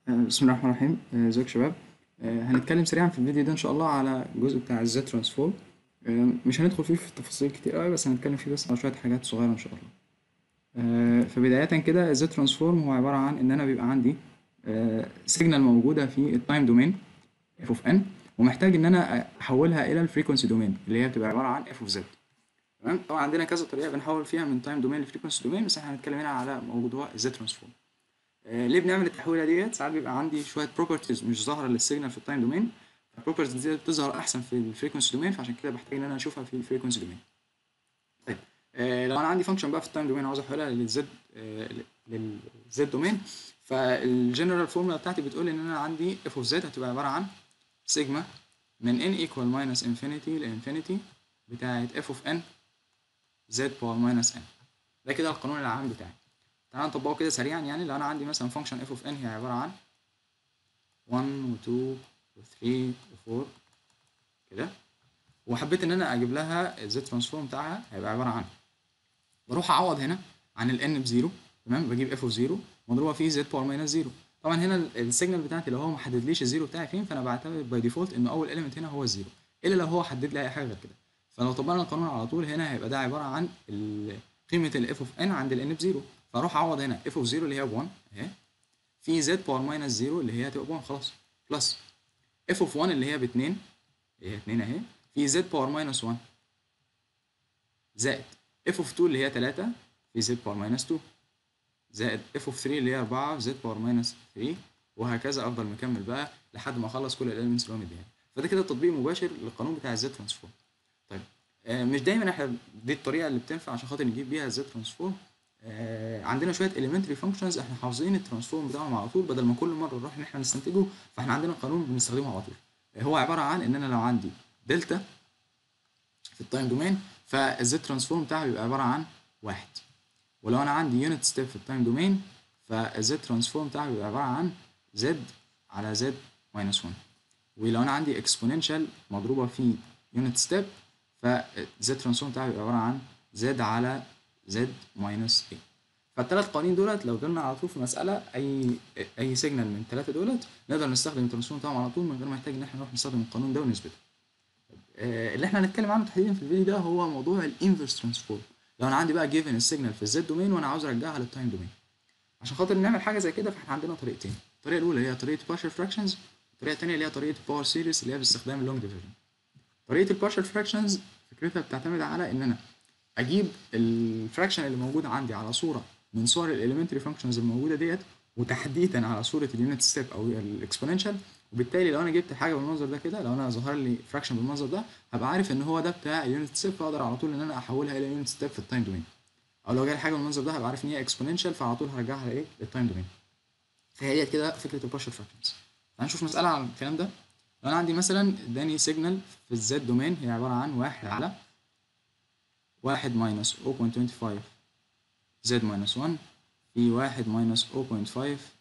بسم الله الرحمن الرحيم آه، ازيكم يا شباب آه، هنتكلم سريعا في الفيديو ده ان شاء الله على الجزء بتاع الزد ترانسفورم آه، مش هندخل فيه في تفاصيل كتير قوي بس هنتكلم فيه بس على شويه حاجات صغيره ان شاء الله آه، فبدايه كده الزد ترانسفورم هو عباره عن ان انا بيبقى عندي سيجنال موجوده في التايم دومين اف اوف ان ومحتاج ان انا احولها الى الفريكونسي دومين اللي هي بتبقى عباره عن اف اوف زد تمام طبعا عندنا كذا طريقه بنحول فيها من تايم دومين لفريكونسي دومين بس احنا هنتكلم هنا على موضوع الزد ترانسفورم آه، ليه بنعمل التحويله ديت ساعات بيبقى عندي شويه بروبرتيز مش ظاهره للسيجنال في التايم دومين البروبرتيز دي بتظهر احسن في الفريكونسي دومين فعشان كده بحتاج ان انا اشوفها في الفريكونسي دومين طيب آه لو انا عندي فانكشن بقى في التايم دومين عاوز احولها للزد آه للزد دومين فالجنرال فورمولا بتاعتي بتقول ان انا عندي اف اوف زد هتبقى عباره عن سيجما من n ايكوال ماينس انفينيتي لانفينيتي بتاعت اف اوف n زد باور ماينس n ده كده القانون العام بتاعي تعالى نطبقه كده سريعا يعني لو انا عندي مثلا فانكشن اف اوف ان هي عباره عن 1 و2 و3 و4 كده وحبيت ان انا اجيب لها الزد ترانسفورم بتاعها هيبقى عباره عن بروح اعوض هنا عن الان بزيرو تمام بجيب اف اوف زيرو مضروبه في زد باور ماينس زيرو طبعا هنا السيجنال بتاعتي لو هو ما حددليش الزيرو بتاعي فين فانا بعتمد باي ديفولت ان اول اليمنت هنا هو الزيرو الا لو هو حدد لي اي حاجه غير كده فلو طبقنا القانون على طول هنا هيبقى ده عباره عن قيمه الاف اوف ان عند الان بزيرو فاروح اعوض هنا اف اوف 0 اللي هي ب 1 اهي في زد باور ماينس 0 اللي هي هتبقى ب 1 خلاص بلس اف اوف 1 اللي هي ب 2 اللي هي 2 اهي في زد باور ماينس 1 زائد اف اوف 2 اللي هي 3 في زد باور ماينس 2 زائد اف اوف 3 اللي هي 4 في زد باور ماينس 3 وهكذا افضل مكمل بقى لحد ما اخلص كل الاليمنتس اللي هو مديها فده كده تطبيق مباشر للقانون بتاع الزد ترانسفورم طيب آه مش دايما احنا دي الطريقه اللي بتنفع عشان خاطر نجيب بيها الزد ترانسفورم آه عندنا شويه elementary functions احنا حافظين الترانسفورم بتاعهم على طول بدل ما كل مره نروح ان احنا نستنتجه فاحنا عندنا قانون بنستخدمه على طول آه هو عباره عن ان انا لو عندي دلتا في التايم دومين فالزد ترانسفورم بتاعها بيبقى عباره عن واحد ولو انا عندي يونت ستيب في التايم دومين فالزد ترانسفورم بتاعها بيبقى عباره عن زد على زد ماينس 1 ولو انا عندي اكسبوننشال مضروبه في يونت ستيب فالزد ترانسفورم بتاعها بيبقى عباره عن زد على زد ماينس اي فالثلاث قوانين دولت لو جبنا على طول في مساله اي اي سيجنال من الثلاثه دولت نقدر نستخدم الترانسفورم بتاعهم على طول من غير ما نحتاج ان احنا نروح نستخدم القانون ده ونثبته آه اللي احنا هنتكلم عنه تحديدا في الفيديو ده هو موضوع الانفرس ترانسفورم لو انا عندي بقى جيفن السيجنال في الزد دومين وانا عاوز ارجعها للتايم دومين عشان خاطر نعمل حاجه زي كده فاحنا عندنا طريقتين الطريقه الاولى هي طريقه بارشل فراكشنز الطريقه الثانيه اللي هي طريقه باور سيريس اللي هي باستخدام اللونج ديفيجن طريقه البارشل فراكشنز فكرتها بتعتمد على ان انا اجيب الفراكشن اللي موجود عندي على صوره من صور الاليمنتري فانكشنز الموجوده ديت وتحديدا على صوره اليونت ستيب او الاكسبوننشال وبالتالي لو انا جبت حاجه بالمنظر ده كده لو انا ظهر لي فراكشن بالمنظر ده هبقى عارف ان هو ده بتاع اليونت ستيب فاقدر على طول ان انا احولها الى يونت ستيب في التايم دومين او لو جالي حاجه بالمنظر ده هبقى عارف ان هي اكسبوننشال فعلى طول هرجعها لايه للتايم دومين فهي كده فكره البارشل فراكشنز هنشوف مساله عن الكلام ده لو انا عندي مثلا اداني سيجنال في الزد دومين هي عباره عن واحد على واحد ماينس 0.25 زد ماينس 1 في واحد ماينس 0.5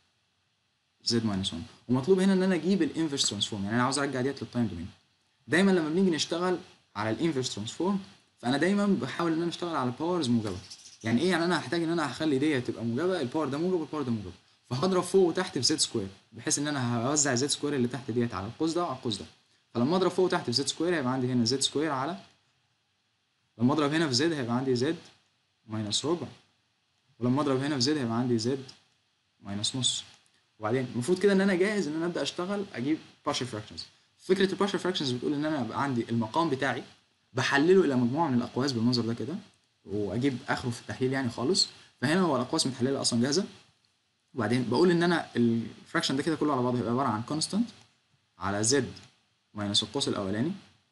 زد ماينس 1 ومطلوب هنا ان انا اجيب الانفرس ترانسفورم يعني انا عاوز ارجع ديت للتايم دومين دايما لما بنيجي نشتغل على الانفرس ترانسفورم فانا دايما بحاول ان انا اشتغل على باورز موجبه يعني ايه يعني انا هحتاج ان انا هخلي ديت تبقى موجبه الباور ده موجب والباور ده موجب فهضرب فوق وتحت في زد سكوير بحيث ان انا هوزع زد سكوير اللي تحت ديت على القوس ده وعلى القوس ده فلما اضرب فوق وتحت في زد سكوير هيبقى عندي هنا زد سكوير على لما اضرب هنا في زد هيبقى عندي زد ماينس ربع ولما اضرب هنا في زد هيبقى عندي زد ماينس نص وبعدين المفروض كده ان انا جاهز ان انا ابدا اشتغل اجيب بارشل فراكشنز فكره البارشل فراكشنز بتقول ان انا يبقى عندي المقام بتاعي بحلله الى مجموعه من الاقواس بالمنظر ده كده واجيب اخره في التحليل يعني خالص فهنا هو الاقواس متحلله اصلا جاهزه وبعدين بقول ان انا الفراكشن ده كده كله على بعضه هيبقى عباره عن كونستانت على زد ماينس القوس الاولاني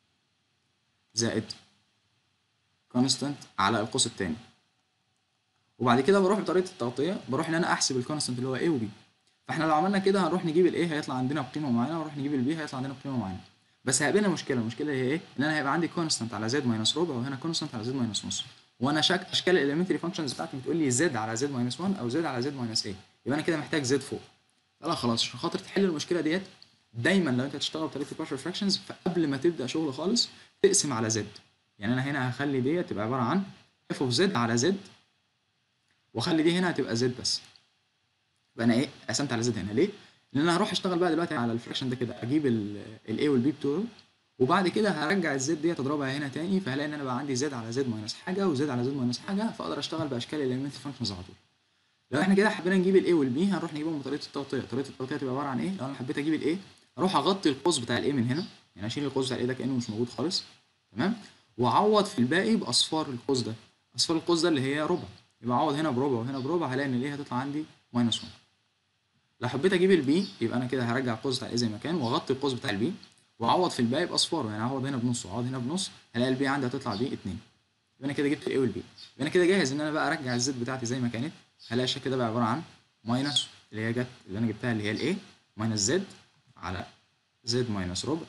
زائد كونستانت على القوس الثاني وبعد كده بروح بطريقه التغطيه بروح ان انا احسب الكونستانت اللي هو A و B فاحنا لو عملنا كده هنروح نجيب الايه هيطلع عندنا بقيمه معينه ونروح نجيب البي هيطلع عندنا بقيمه معينه بس هيقابلنا مشكله المشكله هي ايه ان انا هيبقى عندي كونستانت على زد ماينس ربع وهنا كونستانت على زد ماينس نص وانا شك اشكال الاليمنتري فانكشنز بتاعتي بتقول لي زد على زد ماينس 1 او زد على زد ماينس ايه يبقى انا كده محتاج زد فوق لا خلاص عشان خاطر تحل المشكله ديت دايما لو انت هتشتغل بطريقه البارشل فراكشنز فقبل ما تبدا شغل خالص تقسم على زد يعني انا هنا هخلي ديت تبقى عباره عن اف اوف زد على زد واخلي دي هنا هتبقى زد بس يبقى انا ايه قسمت على زد هنا ليه لان انا هروح اشتغل بقى دلوقتي على الفراكشن ده كده اجيب الاي والبي بتوعه وبعد كده هرجع الزد ديت اضربها هنا تاني فهلاقي ان انا بقى عندي زد على زد ماينس حاجه وزد على زد ماينس حاجه فاقدر اشتغل باشكال الاليمنت فانكشنز على طول لو احنا كده حبينا نجيب الاي والبي هنروح نجيبهم بطريقه التغطيه طريقه التغطيه تبقى عباره عن ايه لو انا حبيت اجيب الاي اروح اغطي القوس بتاع الاي من هنا يعني اشيل القوس بتاع الاي ده كانه مش موجود خالص تمام واعوض في الباقي باصفار القوس ده اصفار القوس ده اللي هي ربع يبقى اعوض هنا بربع وهنا بربع هلاقي ان الاي هتطلع عندي ماينس 1 لو حبيت اجيب البي يبقى انا كده هرجع القوس بتاع الاي زي ما كان واغطي القوس بتاع البي واعوض في الباقي باصفاره يعني اعوض هنا بنص واعوض هنا بنص هلاقي البي عندي هتطلع بي 2 يبقى انا كده جبت الاي والبي يبقى انا كده جاهز ان انا بقى ارجع الزد بتاعتي زي ما كانت هلاقي الشكل ده بقى عباره عن ماينس اللي هي جت اللي انا جبتها اللي هي الاي ماينس زد على زد ماينس ربع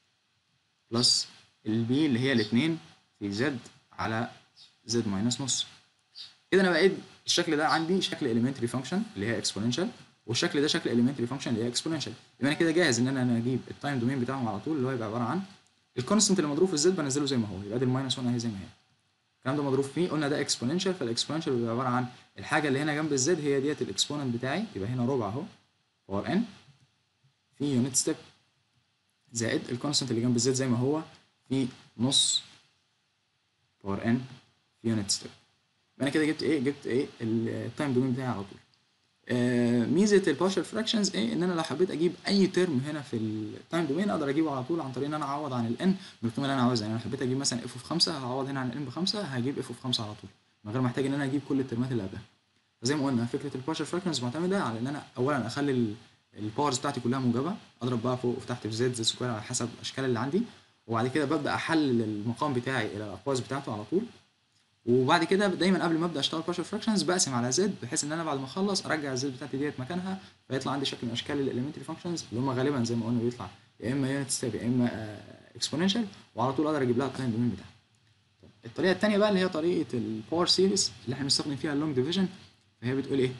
بلس البي اللي هي الاتنين في زد على زد ماينس نص كده انا بقيت الشكل ده عندي شكل elementary فانكشن اللي هي exponential والشكل ده شكل elementary فانكشن اللي هي exponential يبقى انا كده جاهز ان انا اجيب التايم دومين بتاعهم على طول اللي هو يبقى عباره عن الكونستنت اللي مضروب في الزد بنزله زي ما هو يبقى دي الماينس 1 اهي زي ما هي الكلام ده مضروب فيه قلنا ده اكسبوننشال فالاكسبوننشال بيبقى عباره عن الحاجه اللي هنا جنب الزد هي ديت الاكسبوننت بتاعي يبقى هنا ربع اهو باور ان في يونت ستيب زائد الكونستنت اللي جنب الزد زي ما هو في نص باور ان في يونت ستيب يبقى انا كده جبت ايه جبت ايه التايم دومين بتاعي على طول آه ميزه البارشال فراكشنز ايه ان انا لو حبيت اجيب اي ترم هنا في التايم دومين اقدر اجيبه على طول عن طريق ان انا اعوض عن الان بالقيمه اللي انا عاوزها يعني انا حبيت اجيب مثلا اف اوف 5 هعوض هنا عن الان بخمسه هجيب اف اوف 5 على طول من غير ما احتاج ان انا اجيب كل الترمات اللي قبلها فزي ما قلنا فكره البارشال فراكشنز معتمده على ان انا اولا اخلي الباورز بتاعتي كلها موجبه اضرب بقى فوق وتحت في زد زد سكوير على حسب الاشكال اللي عندي وبعد كده ببدا احلل المقام بتاعي الى الاقواس بتاعته على طول وبعد كده دايما قبل ما ابدا اشتغل بارشال فراكشنز بقسم على زد بحيث ان انا بعد ما اخلص ارجع الزد بتاعتي ديت مكانها فيطلع عندي شكل من اشكال الاليمنتري فانكشنز اللي هم غالبا زي ما قلنا بيطلع يا اما يونت ستيب يا اما اكسبوننشال وعلى طول اقدر اجيب لها التايم دومين بتاعها الطريقه الثانيه بقى اللي هي طريقه الباور سيريز اللي احنا بنستخدم فيها اللونج ديفيجن فهي بتقول ايه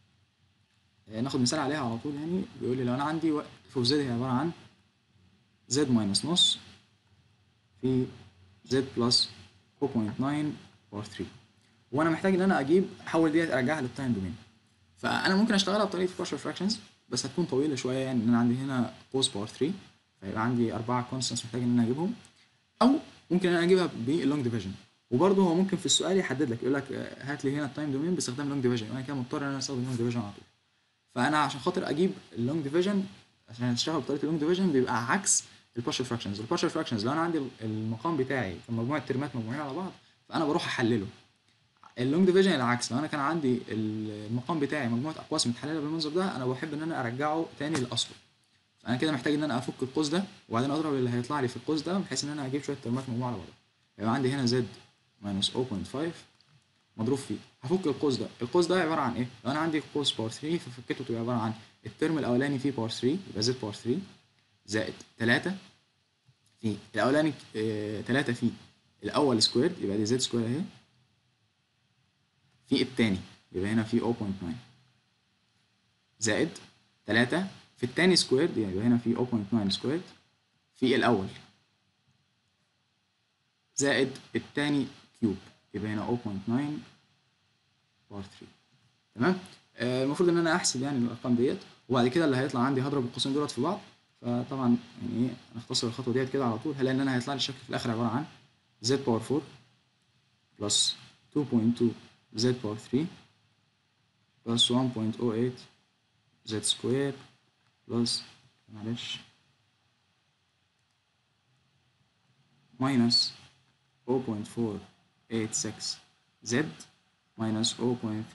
ناخد مثال عليها على طول يعني بيقول لي لو انا عندي اف اوف زد هي عباره عن زد ماينس نص في زد بلس 4.9 باور 3 وانا محتاج ان انا اجيب احول ديت ارجعها للتايم دومين فانا ممكن اشتغلها بطريقه بارشال فراكشنز بس هتكون طويله شويه يعني ان انا عندي هنا قوس باور 3 فيبقى عندي اربعه كونستنتس محتاج ان انا اجيبهم او ممكن ان انا اجيبها باللونج ديفيجن وبرضه هو ممكن في السؤال يحدد لك يقول لك هات لي هنا التايم دومين باستخدام لونج ديفيجن وانا كده مضطر ان انا استخدم لونج ديفيجن على طول فانا عشان خاطر اجيب اللونج ديفيجن عشان اشتغل بطريقه اللونج ديفيجن بيبقى عكس البارشال فراكشنز البارشال فراكشنز لو انا عندي المقام بتاعي في مجموعه ترمات مجموعين على بعض فانا بروح احلله اللونج ديفيجن العكس لو انا كان عندي المقام بتاعي مجموعه اقواس متحلله بالمنظر ده انا بحب ان انا ارجعه تاني لاصله فانا كده محتاج ان انا افك القوس ده وبعدين اضرب اللي هيطلع لي في القوس ده بحيث ان انا اجيب شويه ترمات مجموعه على بعضها يبقى عندي هنا زد ماينس 0.5 مضروب فيه هفك القوس ده القوس ده عباره عن ايه لو انا عندي قوس باور 3 ففكته تبقى عباره عن الترم الاولاني فيه باور 3 يبقى زد باور 3 زائد 3 في الاولاني 3 فيه الاول سكوير يبقى دي زد سكوير اهي في التاني يبقى هنا في 0.9 زائد 3 في التاني سكوير يبقى هنا في 0.9 سكوير في الأول زائد التاني كيوب يبقى هنا 0.9 بار 3 تمام آه المفروض ان انا احسب يعني الارقام ديت وبعد كده اللي هيطلع عندي هضرب القوسين دولت في بعض فطبعا يعني ايه هنختصر الخطوه ديت كده على طول هلاقي ان انا هيطلع لي الشكل في الاخر عباره عن زد باور 4 بلس 2.2 z باور 3 بلس 1.08 z سكوير بلس معلش ماينس 0.486 z ماينس 0.3645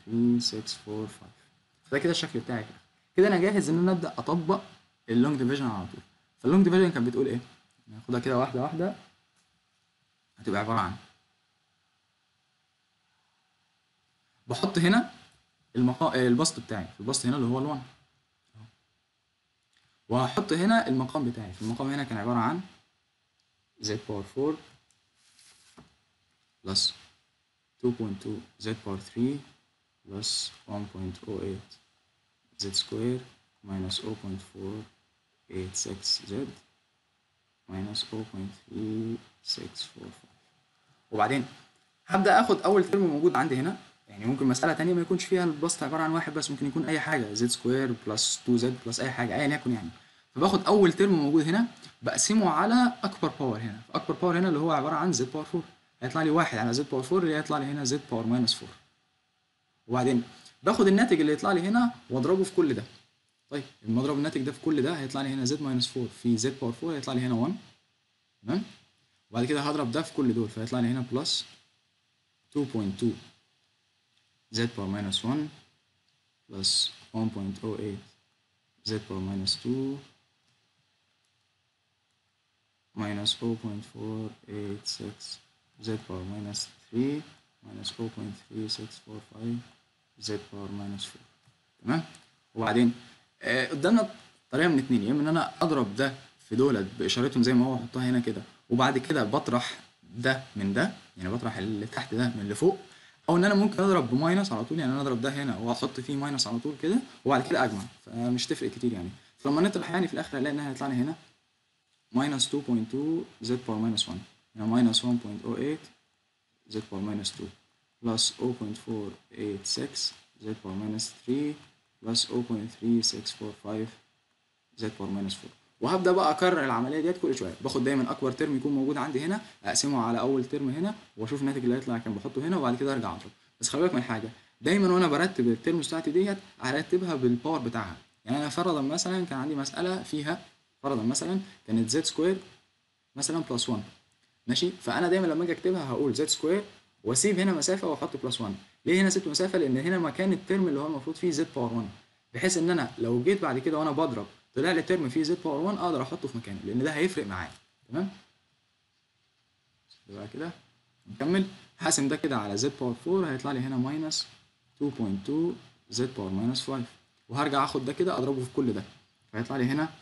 فده كده الشكل بتاعي كده كده انا جاهز ان انا ابدا اطبق اللونج ديفيجن على طول فاللونج ديفيجن كانت بتقول ايه ناخدها كده واحده واحده هتبقى عباره عن بحط هنا المقا... البسط بتاعي البسط هنا اللي هو ال1 وهحط هنا المقام بتاعي في المقام هنا كان عبارة عن z باور 4 بلس 2.2 z باور 3 بلس 1.08 z سكوير minus 0.486 z minus 0.3645 وبعدين هبدأ اخد اول ترم موجود عندي هنا يعني ممكن مسألة تانية ما يكونش فيها البسط عبارة عن واحد بس ممكن يكون أي حاجة زد سكوير بلس 2 زد بلس أي حاجة أيا يكن يعني فباخد أول ترم موجود هنا بقسمه على أكبر باور هنا فأكبر باور هنا اللي هو عبارة عن زد باور 4 هيطلع لي واحد على زد باور 4 اللي هيطلع لي هنا زد باور ماينس 4 وبعدين باخد الناتج اللي يطلع لي هنا واضربه في كل ده طيب المضرب الناتج ده في كل ده هيطلع لي هنا زد ماينس 4 في زد باور 4 هيطلع لي هنا 1 تمام وبعد كده هضرب ده في كل دول فيطلع لي هنا بلس 2.2 z power minus 1 plus 1.08 z power minus 2 minus 0.486 z power minus 3 minus 0.3645 z power minus 4 تمام وبعدين آه قدامنا طريقه من اتنين يا اما ان انا اضرب ده في دولت باشارتهم زي ما هو احطها هنا كده وبعد كده بطرح ده من ده يعني بطرح اللي تحت ده من اللي فوق او ان انا ممكن اضرب بماينس على طول يعني انا اضرب ده هنا واحط فيه ماينس على طول كده وبعد كده اجمع فمش تفرق كتير يعني فلما نطرح يعني في الاخر هنلاقي انها هيطلع لي هنا ماينس 2.2 زد باور ماينس 1 هنا ماينس 1.08 زد باور ماينس 2 بلس 0.486 زد باور ماينس 3 بلس 0.3645 زد باور ماينس 4 وهبدا بقى اكرر العمليه ديت كل شويه باخد دايما اكبر ترم يكون موجود عندي هنا اقسمه على اول ترم هنا واشوف الناتج اللي هيطلع كام بحطه هنا وبعد كده ارجع اضرب بس خلي بالك من حاجه دايما وانا برتب الترمز بتاعتي ديت هرتبها بالباور بتاعها يعني انا فرضا مثلا كان عندي مساله فيها فرضا مثلا كانت زد سكوير مثلا بلس 1 ماشي فانا دايما لما اجي اكتبها هقول زد سكوير واسيب هنا مسافه واحط بلس 1 ليه هنا سبت مسافه لان هنا مكان الترم اللي هو المفروض فيه زد باور 1 بحيث ان انا لو جيت بعد كده وانا بضرب طلع لي ترم فيه زد باور 1 اقدر احطه في مكانه لان ده هيفرق معايا تمام يبقى كده نكمل هقسم ده كده على زد باور 4 هيطلع لي هنا ماينس 2.2 زد باور ماينس 5 وهرجع اخد ده كده اضربه في كل ده فهيطلع لي هنا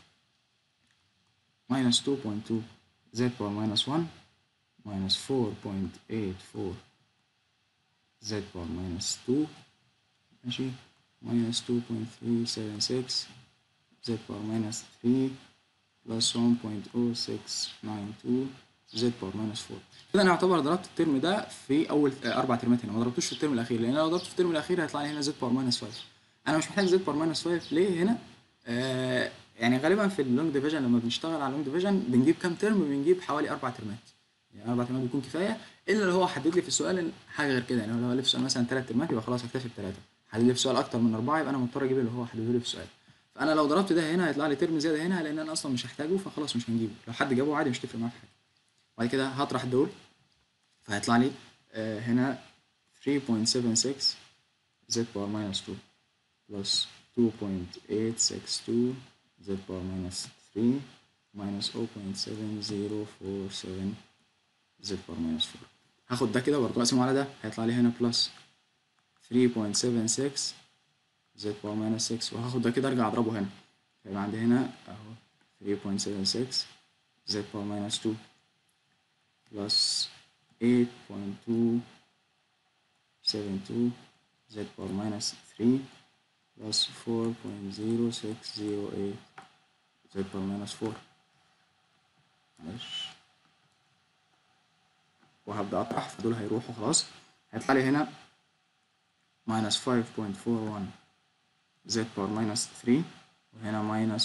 ماينس 2.2 زد باور ماينس 1 ماينس 4.84 زد باور ماينس 2 ماشي minus 2.376 z power minus 3 plus 1.0692 z power minus 4 كده انا اعتبر ضربت الترم ده في اول اربع ترمات هنا ما ضربتوش في الترم الاخير لان لو ضربته في الترم الاخير هيطلع لي هنا z power minus 5 انا مش محتاج z power minus 5 ليه هنا آه يعني غالبا في اللونج ديفيجن لما بنشتغل على اللونج ديفيجن بنجيب كام ترم بنجيب حوالي اربع ترمات يعني اربع ترمات بيكون كفايه الا لو هو حدد لي في السؤال حاجه غير كده يعني لو قال لي في السؤال مثلا ثلاث ترمات يبقى خلاص هكتفي بثلاثه حدد لي في السؤال اكتر من اربعه يبقى انا مضطر اجيب اللي هو حدده لي في السؤال فانا لو ضربت ده هنا هيطلع لي ترم زياده هنا لان انا اصلا مش هحتاجه فخلاص مش هنجيبه لو حد جابه عادي مش تفرق معاه في حاجه بعد كده هطرح دول فهيطلع لي آه هنا 3.76 z باور minus 2 plus 2.862 z باور minus 3 minus 0.7047 z باور minus 4 هاخد ده كده برضه اقسمه على ده هيطلع لي هنا بلس 3.76 زد باور ماينس 6 وهاخد ده كده ارجع اضربه هنا هيبقى عندي هنا اهو 3.76 زد باور ماينس 2 بلس 8.272 زد باور ماينس 3 بلس 4.0608 زد باور ماينس 4 معلش وهبدأ أطرح فدول هيروحوا خلاص هيطلع لي هنا minus 5.41 z power minus 3 وهنا minus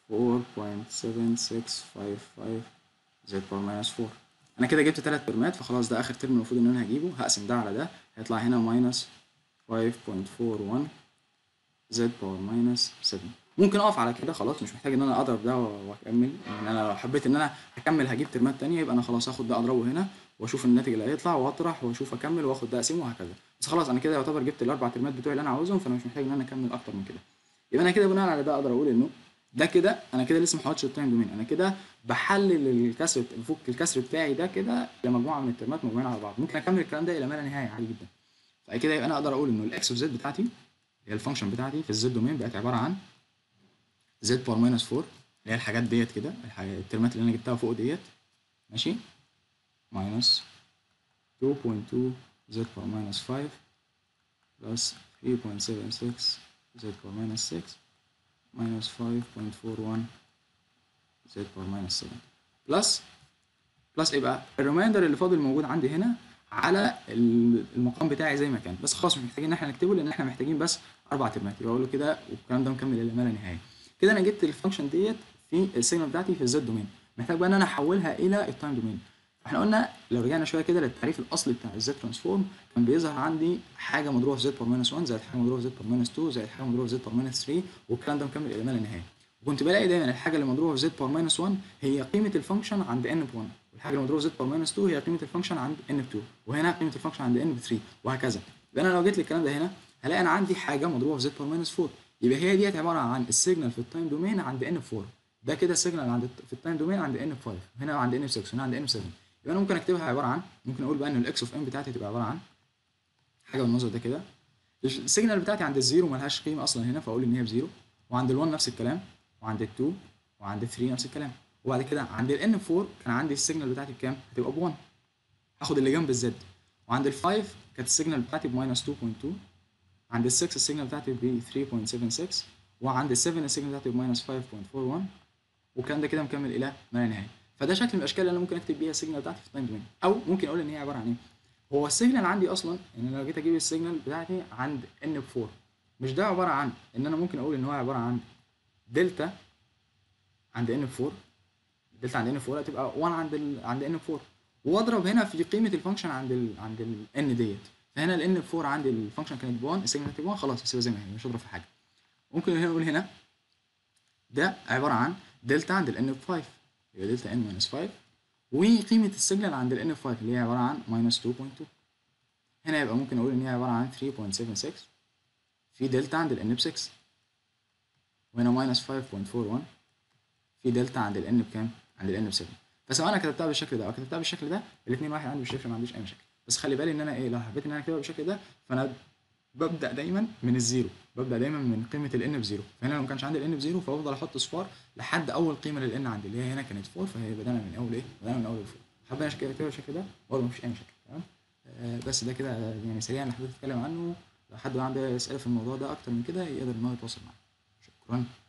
4.7655 z power minus 4 انا كده جبت تلات ترمات فخلاص ده اخر ترم المفروض ان انا هجيبه هقسم ده على ده هيطلع هنا minus 5.41 z power minus 7 ممكن اقف على كده خلاص مش محتاج ان انا اضرب ده واكمل يعني انا لو حبيت ان انا هكمل هجيب ترمات تانية يبقى انا خلاص هاخد ده اضربه هنا واشوف الناتج اللي هيطلع واطرح واشوف اكمل واخد ده اقسمه وهكذا بس خلاص انا كده يعتبر جبت الاربع ترمات بتوعي اللي انا عاوزهم فانا مش محتاج ان انا اكمل اكتر من كده يبقى انا كده بناء على ده اقدر اقول انه ده كده انا كده لسه ما حطيتش التايم دومين انا كده بحلل الكسر بفك الكسر بتاعي ده كده لمجموعه من الترمات مجموعين على بعض ممكن اكمل الكلام ده الى ما لا نهايه عادي جدا فكده يبقى انا اقدر اقول انه الاكس اوف زد بتاعتي هي الفانكشن بتاعتي في الزد دومين بقت عباره عن زد باور ماينس 4 اللي هي الحاجات ديت كده الترمات اللي انا جبتها فوق ديت ماشي ماينس 2.2 z power minus 5 plus 3.76 z power minus 6 minus 5.41 z power minus 7 plus plus ايه بقى الريمايندر اللي فاضل موجود عندي هنا على ال- المقام بتاعي زي ما كان بس خلاص مش محتاجين ان احنا نكتبه لان احنا محتاجين بس اربع ترمات يبقى اقول له كده والكلام ده مكمل الى ما لا نهايه كده انا جبت الفانكشن ديت في السيجنال بتاعتي في الزد دومين محتاج بقى ان انا احولها الى التايم دومين احنا قلنا لو رجعنا شويه كده للتعريف الاصلي بتاع الزد ترانسفورم كان بيظهر عندي حاجه مضروبه في زد بار ماينس 1 زائد حاجه مضروبه في زد بار ماينس 2 زائد حاجه مضروبه في زد بار ماينس 3 والكلام ده مكمل الى ما لا نهايه وكنت بلاقي دايما الحاجه اللي مضروبه في زد بار ماينس 1 هي قيمه الفانكشن عند ان ب 1 والحاجه اللي مضروبه في زد بار ماينس 2 هي قيمه الفانكشن عند ان ب 2 وهنا قيمه الفانكشن عند ان ب 3 وهكذا يبقى انا لو جيت للكلام ده هنا هلاقي انا عندي حاجه مضروبه في زد بار ماينس 4 يبقى هي ديت عباره عن السيجنال في التايم دومين عند ان ب 4 ده كده السيجنال عند في التايم دومين عند ان ب 5 هنا عند ان ب 6 هنا عند ان ب 7 يبقى انا ممكن اكتبها عباره عن ممكن اقول بقى ان الاكس اوف ام بتاعتي تبقى عباره عن حاجه بالمنظر ده كده السيجنال بتاعتي عند الزيرو ملهاش قيمه اصلا هنا فاقول ان هي بزيرو وعند ال1 نفس الكلام وعند ال2 وعند ال3 نفس الكلام وبعد كده عند ال n 4 كان عندي السيجنال بتاعتي بكام؟ هتبقى ب1 هاخد اللي جنب الزد وعند ال5 كانت السيجنال بتاعتي بماينس 2.2 عند ال6 السيجنال بتاعتي ب 3.76 وعند ال7 السيجنال بتاعتي بماينس 5.41 والكلام ده كده مكمل الى ما لا نهايه فده شكل من الاشكال اللي انا ممكن اكتب بيها السيجنال بتاعتي في التايم دومين او ممكن اقول ان هي عباره عن ايه هو السيجنال عندي اصلا ان انا لو جيت اجيب السيجنال بتاعتي عند n ب 4 مش ده عباره عن ان انا ممكن اقول ان هو عباره عن دلتا عند n ب 4 دلتا عند n ب 4 هتبقى 1 عند ال... عند n ب 4 واضرب هنا في قيمه الفانكشن عند ال... عند ال n ديت فهنا ال n ب 4 عندي الفانكشن كانت ب 1 السيجنال كانت ب 1 خلاص هسيبها زي ما هي مش هضرب في حاجه ممكن هنا نقول هنا ده عباره عن دلتا عند ال n ب 5 يبقى دلتا n ماينس 5 وقيمه السيجنال عند ال n ب 5 اللي هي عباره عن ماينس 2.2 هنا يبقى ممكن اقول ان هي عباره عن 3.76 في دلتا عند ال n ب 6 وهنا ماينس 5.41 في دلتا عند ال n بكام؟ عند ال n ب 7 فسواء انا كتبتها بالشكل ده او كتبتها بالشكل ده الاثنين واحد عندي مش هيفرق ما عنديش اي مشاكل بس خلي بالي ان انا ايه لو حبيت ان انا اكتبها بالشكل ده فانا ببدا دايما من الزيرو ببدا دايما من قيمه ال n بزيرو فهنا لو ما كانش عندي ال n بزيرو فافضل احط صفار لحد اول قيمه لل n عندي اللي هي هنا كانت 4 فهي بدانا من اول ايه؟ بدانا من اول 4 حابب انا اكتبها بالشكل ده برضه مفيش اي مشاكل تمام آه بس ده كده يعني سريعا اللي حبيت اتكلم عنه لو حد عنده اسئله في الموضوع ده اكتر من كده يقدر ان هو يتواصل معايا شكرا